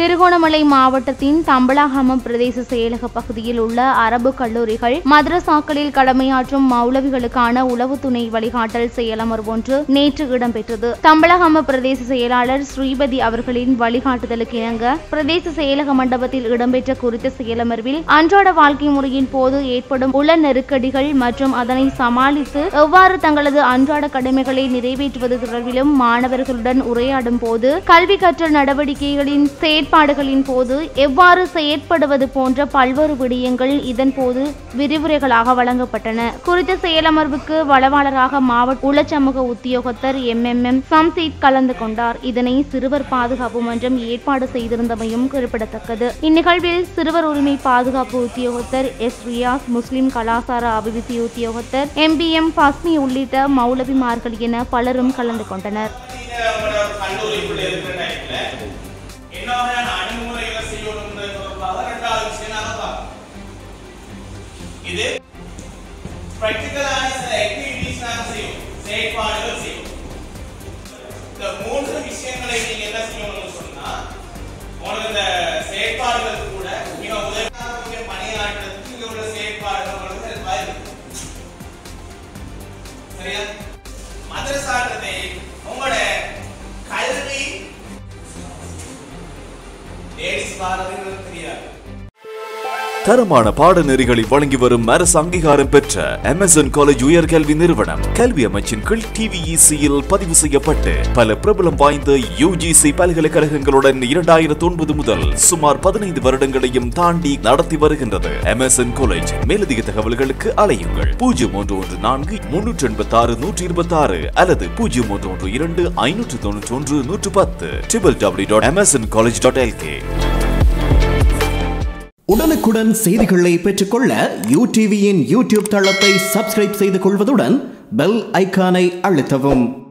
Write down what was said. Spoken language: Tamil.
திருகோணமலை மாவட்டத்தின் தம்பலாகம பிரதேச செயலக பகுதியில் உள்ள அரபு கல்லூரிகள் மദ്രസാக்களில் கடமையாற்றும் மௌலவிகளுக்கான உளவு துணை வழிகாட்டல் செயலமர்வு ஒன்று நேற்று இடம்பெற்றது தம்பலகம பிரதேச செயலாளர் ஸ்ரீபதி அவர்களின் வழிகாட்டுதலுக்கு இணங்க பிரதேச செயலக மண்டபத்தில் இடம்பெற்ற குறித்த செயலமர்வில் அன்றாட வாழ்க்கை முறையின் போது ஏற்படும் உள நெருக்கடிகள் மற்றும் அதனை சமாளித்து எவ்வாறு தங்களது அன்றாட கடமைகளை நிறைவேற்றுவது தொடர்பிலும் மாணவர்களுடன் உரையாடும் போது கல்வி கற்றல் நடவடிக்கைகளின் செயற்பாடுகளின் போது எவ்வாறு செயற்படுவது போன்ற பல்வேறு விடயங்கள் இதன் போது விரிவுரைகளாக வழங்கப்பட்டன குறித்த செயலமர்வுக்கு வளவாளராக மாவட்ட உளச்சமூக உத்தியோகத்தர் எம் எம் எம் சம்சீத் கலந்து கொண்டார் இதனை சிறுவர் பாதுகாப்பு மன்றம் ஏற்பாடு செய்திருந்தமையும் குறிப்பிடத்தக்கது இந்நிகழ்வில் சிறுவர் உரிமை பாதுகாப்பு உத்தியோகத்தர் எஸ் ரியாஸ் முஸ்லிம் கலாசார அபிவிருத்தி உத்தியோகத்தர் எம் பி எம் பஸ்மி உள்ளிட்ட மௌலவிமார்கள் என பலரும் கலந்து கொண்டனர் நீங்க உங்களோட கல்லூரிக்குள்ள இருக்கிற டைம்ல என்ன வகையான அணுகுமுறைகளை செய்யணும்ன்றது தொடர்பாக ரெண்டாவது விஷயம் நாங்க பார்ப்போம் இது பிராக்டிகலான சில ஆக்டிவிட்டிஸ் நாங்க செய்வோம் செயற்பாடுகள் செய்வோம் இந்த மூன்று விஷயங்களை நீங்க என்ன செய்யணும்னு சொன்னா உங்களுக்கு இந்த செயற்பாடுகள் கூட மிக உதவியாக பணியாற்றுறதுக்கு இங்க உள்ள செயற்பாடுகள் உங்களுக்கு ஹெல்ப் ஆயிருக்கு சரியா மதரசான்றதை உங்களோட கல்வி லேடிஸ் பாரதிகள் தெரியாது தரமான பாடநெறிகளை வழங்கி வரும் அரசு அங்கீகாரம் பெற்ற அமேசான் காலேஜ் உயர்கல்வி நிறுவனம் கல்வி அமைச்சின் கீழ் டிவிஇசியில் பதிவு செய்யப்பட்டு பல பிரபலம் வாய்ந்த யுஜிசி பல்கலைக்கழகங்களுடன் இரண்டாயிரத்தி ஒன்பது முதல் சுமார் பதினைந்து வருடங்களையும் தாண்டி நடத்தி வருகின்றது அமேசான் காலேஜ் மேலதிக தகவல்களுக்கு அலையுங்கள் பூஜ்ஜியம் ஒன்று ஒன்று நான்கு முன்னூற்றி எண்பத்தி ஆறு நூற்றி இருபத்தி ஆறு அல்லது பூஜ்ஜியம் ஒன்று ஒன்று இரண்டு ஐநூற்று தொண்ணூற்றி ஒன்று நூற்று பத்து triple W dot Amazon college dot LK உடனுக்குடன் செய்திகளை பெற்றுக்கொள்ள யூ டிவியின் யூடியூப் தளத்தை சப்ஸ்கிரைப் செய்து கொள்வதுடன் பெல் ஐகானை அழுத்தவும்